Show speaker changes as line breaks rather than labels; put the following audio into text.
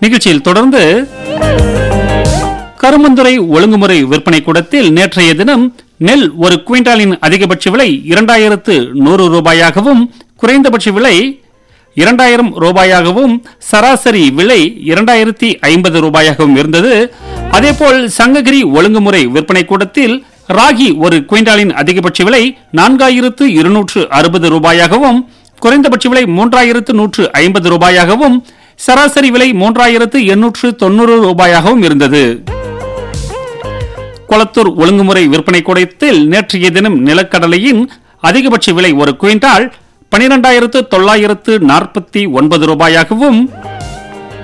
நிகழ்ச்சியில் தொடர்ந்து கருமந்துறை ஒழுங்குமுறை விற்பனை கூடத்தில் நேற்றைய தினம் நெல் ஒரு குவிண்டாலின் அதிகபட்ச விலை இரண்டாயிரத்து நூறு ரூபாயாகவும் குறைந்தபட்ச விலை இரண்டாயிரம் ரூபாயாகவும் சராசரி விலை இரண்டாயிரத்தி ஐம்பது ரூபாயாகவும் இருந்தது அதேபோல் சங்ககிரி ஒழுங்குமுறை விற்பனை கூடத்தில் ராகி ஒரு குவிண்டாலின் அதிகபட்ச விலை நான்காயிரத்து இருநூற்று அறுபது ரூபாயாகவும் குறைந்தபட்ச விலை மூன்றாயிரத்து நூற்று ஐம்பது ரூபாயாகவும் சராசரி விலை மூன்றாயிரத்து எண்ணூற்று தொண்ணூறு ரூபாயாகவும் இருந்தது கொளத்தூர் ஒழுங்குமுறை விற்பனை கூடத்தில் நேற்றைய தினம் நிலக்கடலையின் அதிகபட்ச விலை ஒரு குவிண்டால் பனிரெண்டாயிரத்து தொள்ளாயிரத்து நாற்பத்தி ஒன்பது ரூபாயாகவும்